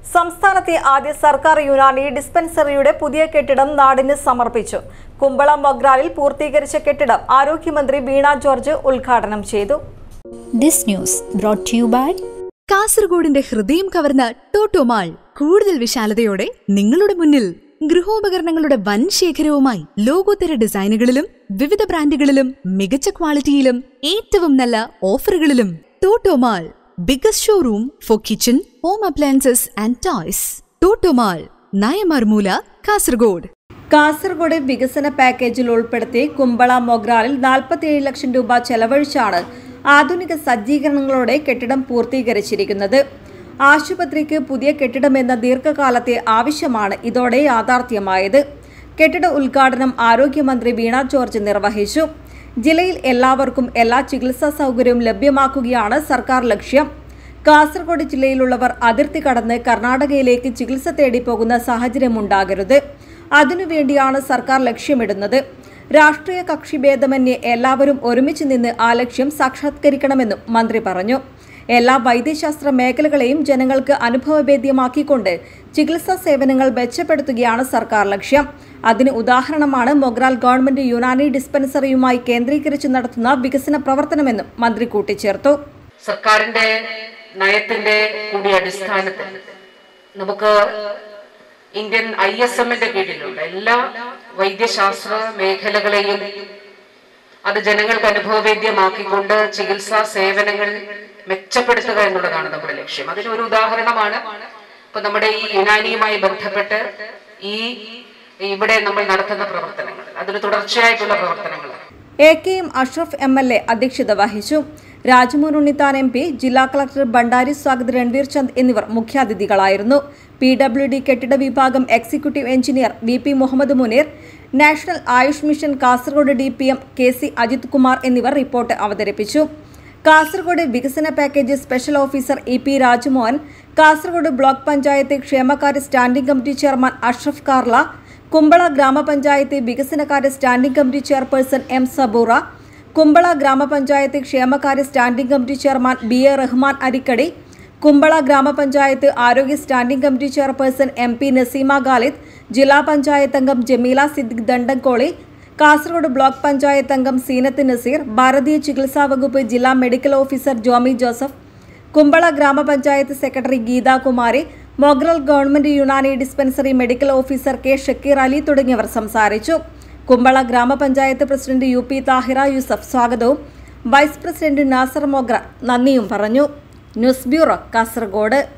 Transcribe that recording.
സംസ്ഥാനത്തെ ആദ്യ സർക്കാർ യുനാനി ഡിസ്പെൻസറിയുടെ പുതിയ കെട്ടിടം നാടിന് സമർപ്പിച്ചു കുമ്പളം മൊഗ്രാലിൽ പൂർത്തീകരിച്ച കെട്ടിടം ആരോഗ്യമന്ത്രി വീണ ജോർജ് ഉദ്ഘാടനം ചെയ്തു This news brought to you by കാസർഗോഡിന്റെ ഹൃദയം കവർന്ന ടോട്ടോമാൾ കൂടുതൽ വിശാലതയോടെ നിങ്ങളുടെ മുന്നിൽ ഗൃഹോപകരണങ്ങളുടെ വൻ ശേഖരവുമായി ലോകോത്തര ഡിസൈനുകളിലും വിവിധ ബ്രാൻഡുകളിലും മികച്ച ക്വാളിറ്റിയിലും ഏറ്റവും നല്ല ഓഫറുകളിലും Totomall biggest showroom for kitchen home appliances and toys Totomall Nayamarmoola Kasaragod Kasaragod വികസന പാക്കേജിൽ ഉൾപ്പെടുത്തി കുമ്പള മൊഗ്രാലിൽ നാൽപ്പത്തിയേഴ് ലക്ഷം രൂപ ചെലവഴിച്ചാണ് ആധുനിക സജ്ജീകരണങ്ങളോടെ കെട്ടിടം പൂർത്തീകരിച്ചിരിക്കുന്നത് ആശുപത്രിക്ക് പുതിയ കെട്ടിടമെന്ന ദീർഘകാലത്തെ ആവശ്യമാണ് ഇതോടെ യാഥാർത്ഥ്യമായത് കെട്ടിട ഉദ്ഘാടനം ആരോഗ്യമന്ത്രി വീണ ജോർജ് നിർവഹിച്ചു ജില്ലയിൽ എല്ലാവർക്കും എല്ലാ ചികിത്സാ സൗകര്യവും ലഭ്യമാക്കുകയാണ് സർക്കാർ ലക്ഷ്യം കാസർഗോഡ് ജില്ലയിലുള്ളവർ അതിർത്തി കടന്ന് കർണാടകയിലേക്ക് ചികിത്സ തേടി പോകുന്ന സാഹചര്യമുണ്ടാകരുത് അതിനുവേണ്ടിയാണ് സർക്കാർ ലക്ഷ്യമിടുന്നത് രാഷ്ട്രീയ കക്ഷിഭേദമന്യേ എല്ലാവരും ഒരുമിച്ച് നിന്ന് ആ ലക്ഷ്യം സാക്ഷാത്കരിക്കണമെന്നും മന്ത്രി പറഞ്ഞു എല്ലാ വൈദ്യശാസ്ത്ര മേഖലകളെയും ജനങ്ങൾക്ക് അനുഭവവേദ്യമാക്കിക്കൊണ്ട് ചികിത്സാ സേവനങ്ങൾ മെച്ചപ്പെടുത്തുകയാണ് സർക്കാർ ലക്ഷ്യം അതിന് ഉദാഹരണമാണ് മൊഗ്രാൽ ഗവൺമെന്റ് യുനാനി ഡിസ്പെൻസറിയുമായി കേന്ദ്രീകരിച്ച് നടത്തുന്ന വികസന പ്രവർത്തനമെന്നും മന്ത്രി കൂട്ടിച്ചേർത്തു സർക്കാരിന്റെ നയത്തിന്റെ കൂടി അടിസ്ഥാനത്തിൽ നമുക്ക് ഇന്ത്യൻ ഐ എസ് എമ്മിന്റെ കീഴിലുള്ള എല്ലാ വൈദ്യശാസ്ത്ര മേഖലകളെയും അത് ജനങ്ങൾക്ക് അനുഭവവേദ്യമാക്കിക്കൊണ്ട് ചികിത്സാ സേവനങ്ങൾ മെച്ചപ്പെടുത്തുക എന്നുള്ളതാണ് നമ്മുടെ ലക്ഷ്യം അതിനൊരു ഉദാഹരണമാണ് ഇപ്പൊ നമ്മുടെ ഈ യുനാനിയുമായി ബന്ധപ്പെട്ട് ഈ ഇവിടെ നമ്മൾ നടത്തുന്ന പ്രവർത്തനങ്ങൾ അതിന് തുടർച്ചയായിട്ടുള്ള പ്രവർത്തനങ്ങൾ A K M Ashraf M L A അധ്യക്ഷത വഹിച്ചു രാജ്മോഹൻ ഉണ്ണിത്താൻ എം പി ജില്ലാ കളക്ടർ ഭണ്ഡാരി സ്വാഗത് രൺവീർ ചന്ദ് എന്നിവർ മുഖ്യാതിഥികളായിരുന്നു പി ഡബ്ല്യു ഡി കെട്ടിട വിഭാഗം executive engineer V P Muhammad Muneer national Ayush mission Kasaragod D P M K C Ajith Kumar എന്നിവർ റിപ്പോർട്ട് അവതരിപ്പിച്ചു കാസർഗോഡ് വികസന package special officer E P Rajmohan Kasaragod block panchayat ക്ഷേമകാര്യ standing committee chairman Ashraf Karla Kumbla ഗ്രാമപഞ്ചായത്ത് വികസനകാര്യ standing committee chairperson M Saboora Kumbla ഗ്രാമപഞ്ചായത്ത് ക്ഷേമകാര്യ standing committee chairman B A Rahman Arikkadi Kumbla ഗ്രാമപഞ്ചായത്ത് ആരോഗ്യ standing committee chairperson M P Naseema Khalid ജില്ലാ പഞ്ചായത്ത് അംഗം ജമീല സിദ്ദിഖ് ദണ്ടൻകോളി കാസർഗോഡ് ബ്ലോക്ക് പഞ്ചായത്ത് അംഗം സീനത്ത് നസീർ ഭാരതീയ ചികിത്സാ വകുപ്പ് ജില്ലാ മെഡിക്കൽ ഓഫീസർ ജോമി ജോസഫ് കുമ്പള ഗ്രാമപഞ്ചായത്ത് secretary Geethakumari Mogral government Unani dispensary medical officer K Shakeer Ali തുടങ്ങിയവർ സംസാരിച്ചു കുമ്പള ഗ്രാമപഞ്ചായത്ത് president U P Thahira Yusuf സ്വാഗതവും വൈസ് പ്രസിഡന്റ് നാസർ മൊഗ്ര നന്ദിയും പറഞ്ഞു ന്യൂസ് ബ്യൂറോ കാസർഗോഡ്